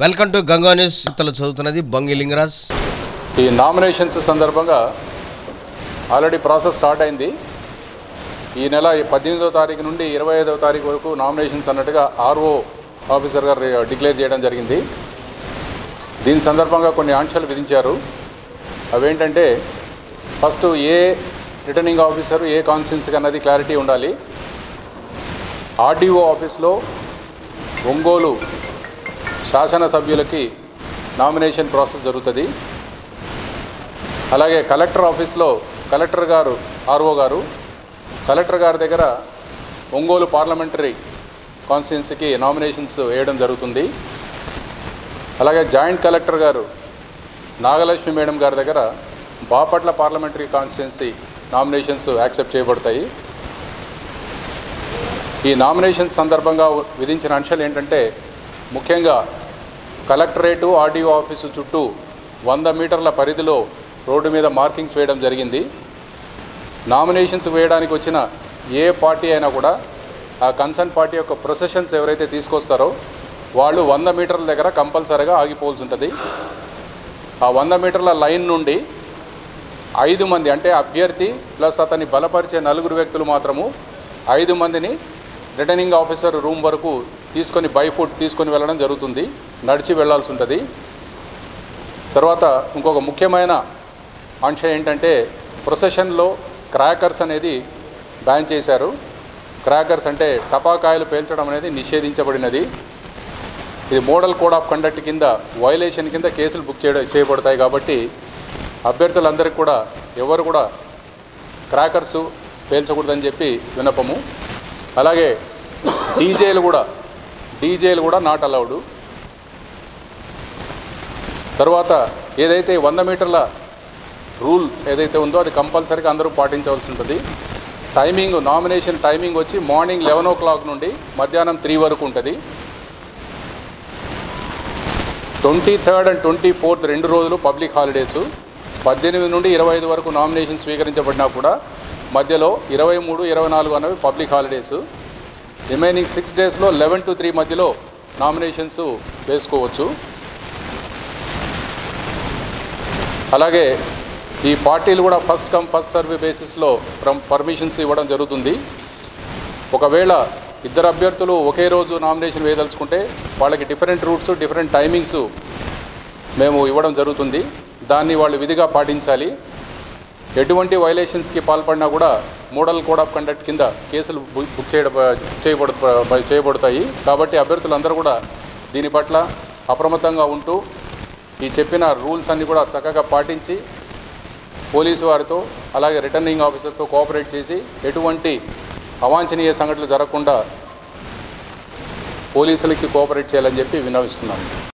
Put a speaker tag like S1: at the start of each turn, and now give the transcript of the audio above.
S1: welcome to Ganga news ఇతలు చదువుతున్నది బంగి లింగరాజ్
S2: ఈ నామినేషన్స్ సందర్భంగా ఆల్రెడీ ప్రాసెస్ స్టార్ట్ అయింది ఈ నెల పద్దెనిమిదో తారీఖు నుండి ఇరవై ఐదవ తారీఖు వరకు నామినేషన్స్ అన్నట్టుగా ఆర్ఓ ఆఫీసర్ గారు డిక్లేర్ చేయడం జరిగింది దీని సందర్భంగా కొన్ని ఆంక్షలు విధించారు అవేంటంటే first a returning officer a కాన్స్టిట్యున్సీకి అన్నది క్లారిటీ ఉండాలి ఆర్డీఓ ఆఫీస్లో ఒంగోలు శాసనసభ్యులకి నామినేషన్ ప్రాసెస్ జరుగుతుంది అలాగే కలెక్టర్ ఆఫీస్లో కలెక్టర్ గారు ఆర్ఓ గారు కలెక్టర్ గారి దగ్గర ఒంగోలు పార్లమెంటరీ కాన్స్టిట్యున్సీకి నామినేషన్స్ వేయడం జరుగుతుంది అలాగే జాయింట్ కలెక్టర్ గారు నాగలక్ష్మి మేడం గారి దగ్గర Bapatla parliamentary constituency nominations accept చేయబడతాయి ఈ నామినేషన్ సందర్భంగా విధించిన అంశాలు ఏంటంటే ముఖ్యంగా కలెక్టరేటు ఆర్డీఓ ఆఫీసు చుట్టూ వంద మీటర్ల పరిధిలో రోడ్డు మీద మార్కింగ్స్ వేయడం జరిగింది నామినేషన్స్ వేయడానికి వచ్చిన ఏ పార్టీ అయినా కూడా ఆ కన్సర్న్ పార్టీ యొక్క ప్రొసెషన్స్ ఎవరైతే తీసుకొస్తారో వాళ్ళు వంద మీటర్ల దగ్గర కంపల్సరీగా ఆగిపోవాల్సి ఉంటుంది ఆ వంద మీటర్ల లైన్ నుండి ఐదు మంది అంటే అభ్యర్థి ప్లస్ అతన్ని బలపరిచే నలుగురు వ్యక్తులు మాత్రము ఐదు మందిని రిటర్నింగ్ ఆఫీసర్ రూమ్ వరకు తీసుకొని బై ఫుట్ తీసుకొని వెళ్ళడం జరుగుతుంది నడిచి వెళ్ళాల్సి ఉంటుంది తర్వాత ఇంకొక ముఖ్యమైన అంశం ఏంటంటే ప్రొసెషన్లో క్రాకర్స్ అనేది బ్యాన్ చేశారు క్రాకర్స్ అంటే టపాకాయలు పేల్చడం అనేది నిషేధించబడినది ఇది మోడల్ కోడ్ ఆఫ్ కండక్ట్ కింద వైలేషన్ కింద కేసులు బుక్ చేయడం చేయబడతాయి కాబట్టి అభ్యర్థులందరికీ కూడా ఎవరు కూడా క్రాకర్స్ పేల్చకూడదని చెప్పి వినపము అలాగే డీజేలు కూడా డీజేలు కూడా నాట్ అలౌడ్ తర్వాత ఏదైతే వంద మీటర్ల రూల్ ఏదైతే ఉందో అది కంపల్సరీగా అందరూ పాటించవలసి ఉంటుంది టైమింగ్ నామినేషన్ టైమింగ్ వచ్చి మార్నింగ్ లెవెన్ ఓ క్లాక్ నుండి మధ్యాహ్నం త్రీ వరకు ఉంటుంది twenty third and twenty fourth రెండు రోజులు పబ్లిక్ హాలిడేస్ పద్దెనిమిది నుండి ఇరవై ఐదు వరకు నామినేషన్ స్వీకరించబడినా కూడా మధ్యలో ఇరవై మూడు ఇరవై నాలుగు అనేవి పబ్లిక్ హాలిడేస్ రిమైనింగ్ సిక్స్ డేస్లో లెవెన్ టు త్రీ మధ్యలో నామినేషన్స్ వేసుకోవచ్చు అలాగే ఈ పార్టీలు కూడా ఫస్ట్ కమ్ ఫస్ట్ సర్వే బేసిస్లో పర్మిషన్స్ ఇవ్వడం జరుగుతుంది ఒకవేళ ఇద్దరు అభ్యర్థులు ఒకే రోజు నామినేషన్ వేయదలుచుకుంటే వాళ్ళకి డిఫరెంట్ రూట్స్ డిఫరెంట్ టైమింగ్స్ మేము ఇవ్వడం జరుగుతుంది దాన్ని వాళ్ళు విధిగా పాటించాలి ఎటువంటి వైలేషన్స్కి పాల్పడినా కూడా మోడల్ కోడ్ ఆఫ్ కండక్ట్ కింద కేసులు బు- బుక్ చేయడం చేయబడు చేయబడతాయి కాబట్టి అభ్యర్థులందరూ కూడా దీని పట్ల అప్రమత్తంగా ఉంటూ ఈ చెప్పిన రూల్స్ అన్నీ కూడా చక్కగా పాటించి పోలీసు వారితో అలాగే రిటర్నింగ్ ఆఫీసర్తో కోఆపరేట్ చేసి ఎటువంటి అవాంఛనీయ సంఘటనలు జరగకుండా పోలీసులకి కోఆపరేట్ చేయాలని చెప్పి విన్నవిస్తున్నాను